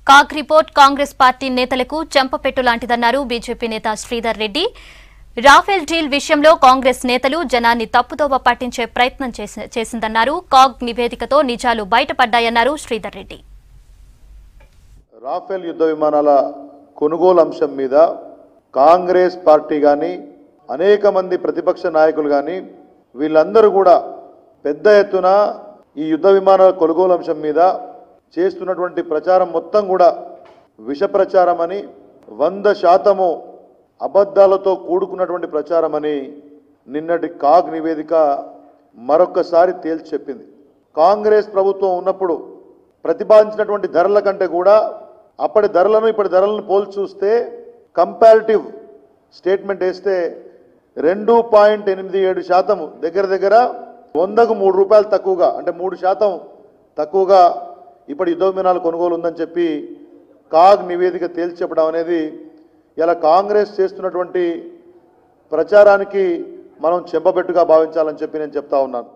CAG report Congress party నేతలకు చెంపపెట్టు లాంటిదన్నారు BJP నేత Sridhar Reddy Rafale deal విషయంలో కాంగ్రెస్ నేతలు జనాన్ని తప్పుదోవ పట్టించే ప్రయత్నం చేసి- చేసిందన్నారు కాగ్ నివేదికతో నిజాలు బయటపడ్డాయన్నారు శ్రీధర్ రెడ్డి రాఫెల్ యుద్ధ విమానాల కొనుగోలు అంశం మీద కాంగ్రెస్ పార్టీ కానీ అనేక మంది ప్రతిపక్ష నాయకులు కానీ వీళ్ళందరూ కూడా పెద్ద ఎత్తున ఈ యుద్ధ విమానాల కొనుగోలు అంశం మీద చేస్తున్నటువంటి ప్రచారం మొత్తం కూడా విష ప్రచారం అని వంద శాతము అబద్ధాలతో కూడుకున్నటువంటి ప్రచారం అని నిన్నటి కాగ్ నివేదిక మరొక్కసారి తేల్చి చెప్పింది కాంగ్రెస్ ప్రభుత్వం ఉన్నప్పుడు ప్రతిపాదించినటువంటి ధరల కంటే కూడా అప్పటి ధరలను ఇప్పటి ధరలను పోల్చి చూస్తే కంపారిటివ్ స్టేట్మెంట్ వేస్తే రెండు పాయింట్ ఎనిమిది ఏడు శాతం దగ్గర దగ్గర వందకు మూడు రూపాయలు తక్కువగా అంటే మూడు శాతం తక్కువగా ఇప్పటి యుద్ధ విమానాల కొనుగోలు ఉందని చెప్పి కాగ్ నివేదిక తేల్చి చెప్పడం అనేది ఇలా కాంగ్రెస్ చేస్తున్నటువంటి ప్రచారానికి మనం చెంపబెట్టుగా భావించాలని చెప్పి నేను చెప్తా ఉన్నాను